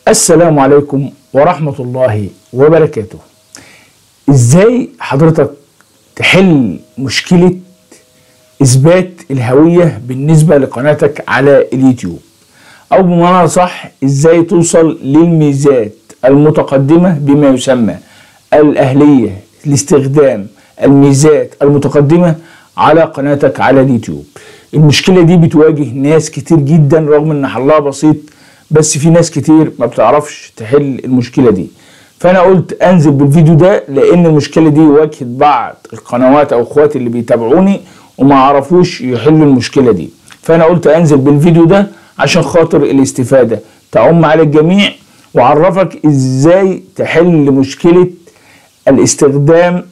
السلام عليكم ورحمة الله وبركاته ازاي حضرتك تحل مشكلة اثبات الهوية بالنسبة لقناتك على اليوتيوب او بمعنى صح ازاي توصل للميزات المتقدمة بما يسمى الاهلية لاستخدام الميزات المتقدمة على قناتك على اليوتيوب المشكلة دي بتواجه ناس كتير جدا رغم ان حلها بسيط بس في ناس كتير ما بتعرفش تحل المشكلة دي فانا قلت انزل بالفيديو ده لان المشكلة دي واجهت بعض القنوات او اخواتي اللي بيتابعوني وما عرفوش يحلوا المشكلة دي فانا قلت انزل بالفيديو ده عشان خاطر الاستفادة تعم على الجميع وعرفك ازاي تحل مشكلة الاستخدام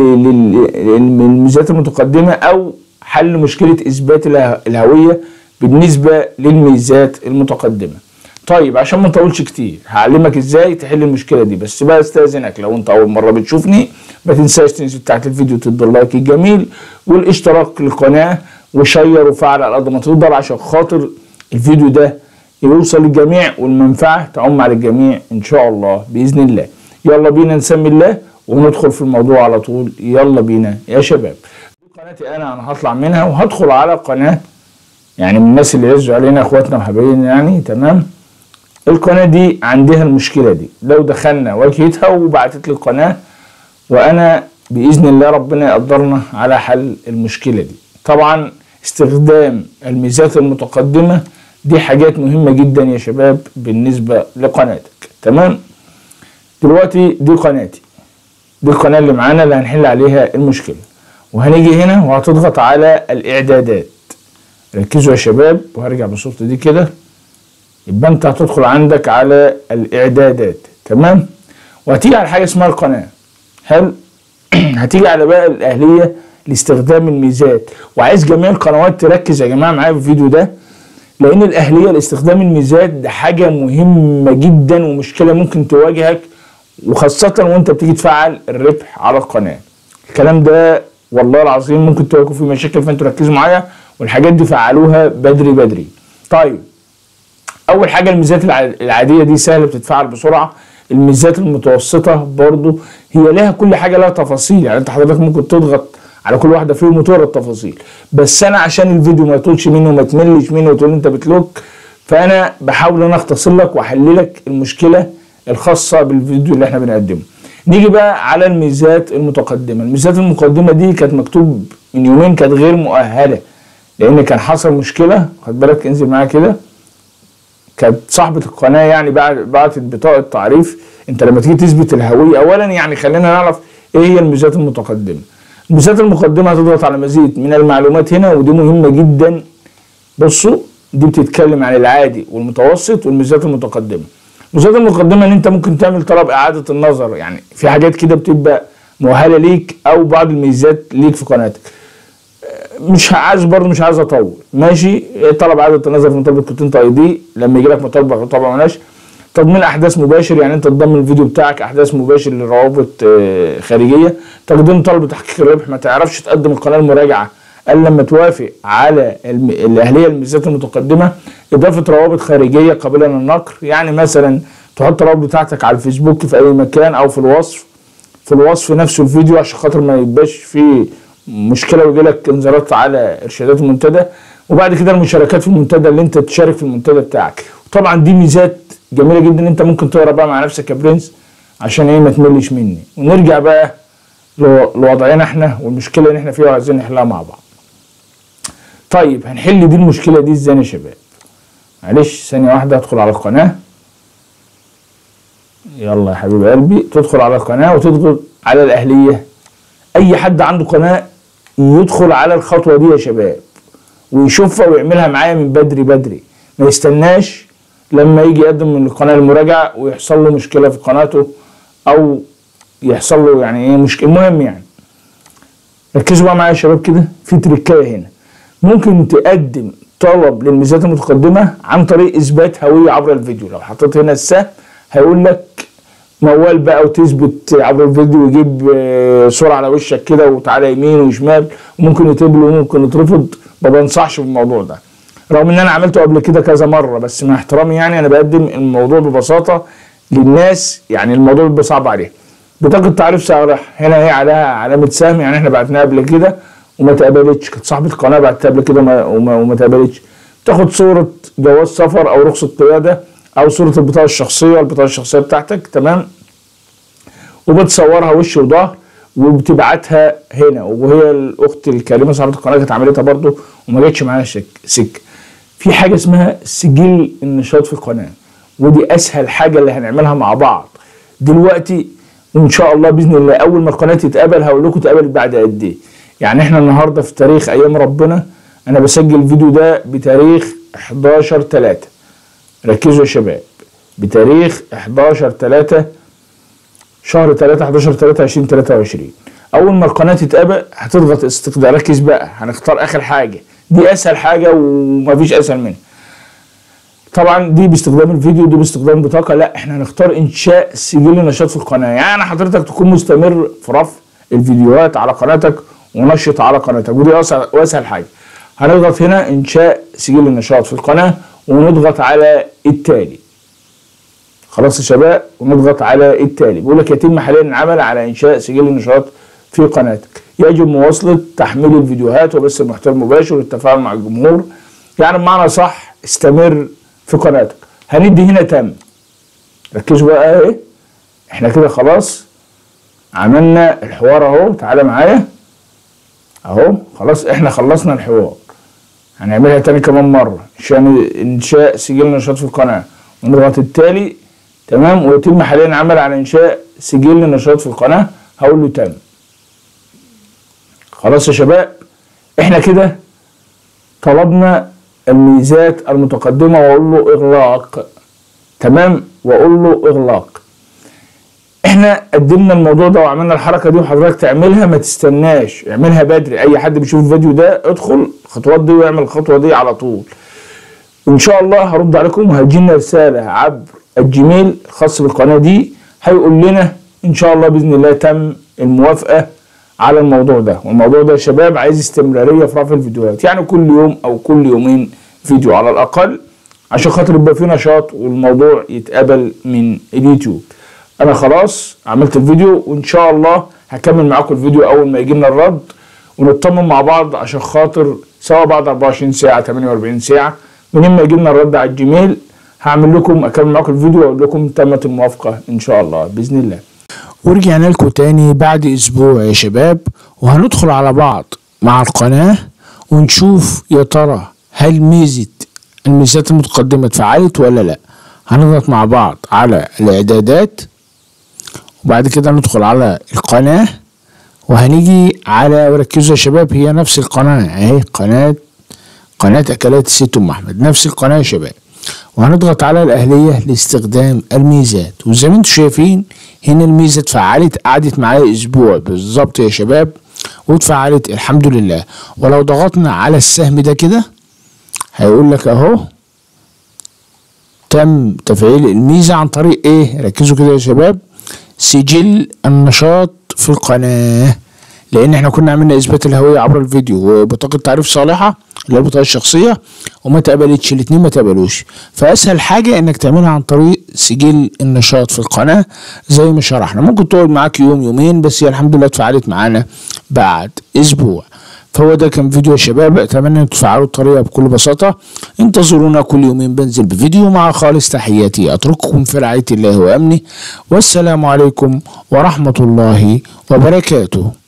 للميزات المتقدمة او حل مشكلة اثبات الهوية بالنسبة للميزات المتقدمة طيب عشان ما نطولش كتير هعلمك ازاي تحل المشكله دي بس بقى استاذنك لو انت اول مره بتشوفني ما تنساش تنزل تحت الفيديو تدي اللايك الجميل والاشتراك للقناه وشير وفعل على قد ما تقدر عشان خاطر الفيديو ده يوصل للجميع والمنفعه تعم على الجميع ان شاء الله باذن الله يلا بينا نسمي الله وندخل في الموضوع على طول يلا بينا يا شباب دي قناتي انا انا هطلع منها وهدخل على قناه يعني من الناس اللي يعزوا علينا اخواتنا وحبايبنا يعني تمام القناة دي عندها المشكلة دي لو دخلنا واجهتها وبعتت لي القناة وانا بإذن الله ربنا يقدرنا على حل المشكلة دي طبعا استخدام الميزات المتقدمة دي حاجات مهمة جدا يا شباب بالنسبة لقناتك تمام دلوقتي دي قناتي دي القناة اللي معانا اللي هنحل عليها المشكلة وهنيجي هنا وهتضغط على الاعدادات ركزوا يا شباب وهرجع بصورتي دي كده يبقى انت هتدخل عندك على الاعدادات تمام وهتيجي على حاجه اسمها القناه حلو هتيجي على بقى الاهليه لاستخدام الميزات وعايز جميع القنوات تركز يا جماعه معايا في الفيديو ده لان الاهليه لاستخدام الميزات ده حاجه مهمه جدا ومشكله ممكن تواجهك وخاصه وانت بتيجي تفعل الربح على القناه الكلام ده والله العظيم ممكن تواجهوا فيه مشاكل فانتوا ركزوا معايا والحاجات دي فعلوها بدري بدري طيب اول حاجه الميزات العاديه دي سهله بتتفعل بسرعه الميزات المتوسطه برضو هي لها كل حاجه لها تفاصيل يعني انت حضرتك ممكن تضغط على كل واحده فيهم وتقرا التفاصيل بس انا عشان الفيديو ما يطولش مني وما تملش مني وتقول انت بتلوك فانا بحاول ان اختصر لك واحل لك المشكله الخاصه بالفيديو اللي احنا بنقدمه نيجي بقى على الميزات المتقدمه الميزات المقدمه دي كانت مكتوب من يومين كانت غير مؤهله لان كان حصل مشكله خد بالك انزل معايا كده كانت صاحبة القناة يعني بعتت بطاقة تعريف انت لما تيجي تثبت الهوية اولا يعني خلينا نعرف ايه هي الميزات المتقدمة الميزات المقدمة هتضغط على مزيد من المعلومات هنا ودي مهمة جدا بصوا دي بتتكلم عن العادي والمتوسط والميزات المتقدمة الميزات المقدمة ان انت ممكن تعمل طلب اعادة النظر يعني في حاجات كده بتبقى مؤهلة ليك او بعض الميزات ليك في قناتك مش عايز برضه مش عايز اطول ماشي طلب اعاده النظر في مطالبه كونتنت اي دي لما يجي لك مطالبه طبعا مالهاش تضمين احداث مباشر يعني انت تضمن الفيديو بتاعك احداث مباشر لروابط خارجيه تقديم طلب تحقيق الربح ما تعرفش تقدم القناه المراجعه الا لما توافق على الاهليه الميزات المتقدمه اضافه روابط خارجيه قابله للنقر يعني مثلا تحط الروابط بتاعتك على الفيسبوك في اي مكان او في الوصف في الوصف نفسه الفيديو عشان خاطر ما يبقاش فيه مشكله ويجي لك انذارات على ارشادات المنتدى وبعد كده المشاركات في المنتدى اللي انت تشارك في المنتدى بتاعك وطبعا دي ميزات جميله جدا انت ممكن تقرا بقى مع نفسك يا برنس عشان ايه ما تملش مني ونرجع بقى لوضعنا احنا والمشكله اللي احنا فيها وعايزين نحلها مع بعض طيب هنحل دي المشكله دي ازاي يا شباب معلش ثانيه واحده ادخل على القناه يلا يا حبيب قلبي تدخل على القناه وتضغط على الاهليه اي حد عنده قناه يدخل على الخطوه دي يا شباب ويشوفها ويعملها معايا من بدري بدري ما يستناش لما يجي يقدم من القناه المراجعه ويحصل له مشكله في قناته او يحصل له يعني ايه مشكله المهم يعني ركزوا بقى معايا يا شباب كده في تريكايه هنا ممكن تقدم طلب للميزات المتقدمه عن طريق اثبات هويه عبر الفيديو لو حطيت هنا السهم هيقول لك موال بقى وتثبت عبر الفيديو ويجيب صورة على وشك كده وتعالى يمين وشمال وممكن يتقبل وممكن يترفض ما بنصحش بالموضوع ده رغم ان انا عملته قبل كده كذا مره بس مع احترامي يعني انا بقدم الموضوع ببساطه للناس يعني الموضوع بيبقى صعب عليها بطاقه تعريف صالح هنا هي عليها علامه سهم يعني احنا بعتناها قبل كده وما اتقبلتش كانت صاحبه القناه بعتها قبل كده وما, وما, وما اتقبلتش تاخد صوره جواز سفر او رخصه قياده او صوره البطاقه الشخصيه البطاقه الشخصيه بتاعتك تمام وبتصورها وش وظهر وبتبعتها هنا وهي الاخت الكريمه صاحبه القناه كانت عملتها برضو وما جاتش معاها شك سكه في حاجه اسمها سجل النشاط في القناه ودي اسهل حاجه اللي هنعملها مع بعض دلوقتي وان شاء الله باذن الله اول ما القناه تتقبل هقول لكم اتقبلت بعد قد ايه يعني احنا النهارده في تاريخ ايام ربنا انا بسجل الفيديو ده بتاريخ 11 3 ركزوا يا شباب بتاريخ 11 3 شهر 3 11 3 2023 اول ما القناه تتقبل هتضغط استقبال ركز بقى هنختار اخر حاجه دي اسهل حاجه ومفيش اسهل منها طبعا دي باستخدام الفيديو دي باستخدام بطاقه لا احنا هنختار انشاء سجل نشاط في القناه يعني حضرتك تكون مستمر في رفع الفيديوهات على قناتك ونشط على قناتك ودي اسهل واسهل حاجه هنضغط هنا انشاء سجل النشاط في القناه ونضغط على التالي خلاص يا شباب ونضغط على التالي بيقول لك يتم حاليا العمل على انشاء سجل النشاط في قناتك يجب مواصله تحميل الفيديوهات وبث المحتوى المباشر والتفاعل مع الجمهور يعني بمعنى صح استمر في قناتك هندي هنا تم ركزوا بقى ايه احنا كده خلاص عملنا الحوار اهو تعالى معايا اهو خلاص احنا خلصنا الحوار هنعملها تاني كمان مرة عشان انشاء سجل نشاط في القناة ونضغط التالي تمام ويتم حاليا العمل على انشاء سجل نشاط في القناة هقول له تم خلاص يا شباب احنا كده طلبنا الميزات المتقدمة واقول له اغلاق تمام واقول له اغلاق احنا قدمنا الموضوع ده وعملنا الحركه دي وحضرتك تعملها ما تستناش اعملها بدري اي حد بيشوف الفيديو ده ادخل الخطوات دي واعمل الخطوه دي على طول ان شاء الله هرد عليكم وهيجي لنا رساله عبر الجيميل الخاص بالقناه دي هيقول لنا ان شاء الله باذن الله تم الموافقه على الموضوع ده والموضوع ده يا شباب عايز استمراريه في رفع الفيديوهات يعني كل يوم او كل يومين فيديو على الاقل عشان خاطر يبقى في نشاط والموضوع يتقبل من اليوتيوب انا خلاص عملت الفيديو وان شاء الله هكمل معاكم الفيديو اول ما يجي لنا الرد ونطمن مع بعض عشان خاطر سواء بعد 24 ساعه 48 ساعه من ما يجي لنا الرد على الجيميل هعمل لكم اكمل معاكم الفيديو واقول لكم تمت الموافقه ان شاء الله باذن الله ورجعنا لكم تاني بعد اسبوع يا شباب وهندخل على بعض مع القناه ونشوف يا ترى هل ميزه الميزات المتقدمه اتفعلت ولا لا هنضغط مع بعض على الاعدادات وبعد كده ندخل على القناة وهنيجي على وركزوا يا شباب هي نفس القناة اهي قناة قناة أكلات الست أم أحمد نفس القناة يا شباب وهنضغط على الأهلية لاستخدام الميزات وزي ما انتم شايفين هنا الميزة اتفعلت قعدت معايا أسبوع بالظبط يا شباب واتفعلت الحمد لله ولو ضغطنا على السهم ده كده هيقول لك أهو تم تفعيل الميزة عن طريق ايه ركزوا كده يا شباب سجل النشاط في القناة لان احنا كنا عملنا اثبات الهوية عبر الفيديو وبطاقة تعريف صالحة اللي هي البطاقة الشخصية وما تقبلتش الاتنين ما تقبلوش فاسهل حاجة انك تعملها عن طريق سجل النشاط في القناة زي ما شرحنا ممكن تقعد معاك يوم يومين بس هي الحمد لله اتفعلت معانا بعد اسبوع فهو ده كان فيديو يا شباب اتمنى ان تفعلوا الطريقه بكل بساطه انتظرونا كل يومين بنزل بفيديو مع خالص تحياتي اترككم في رعايه الله وامنه والسلام عليكم ورحمه الله وبركاته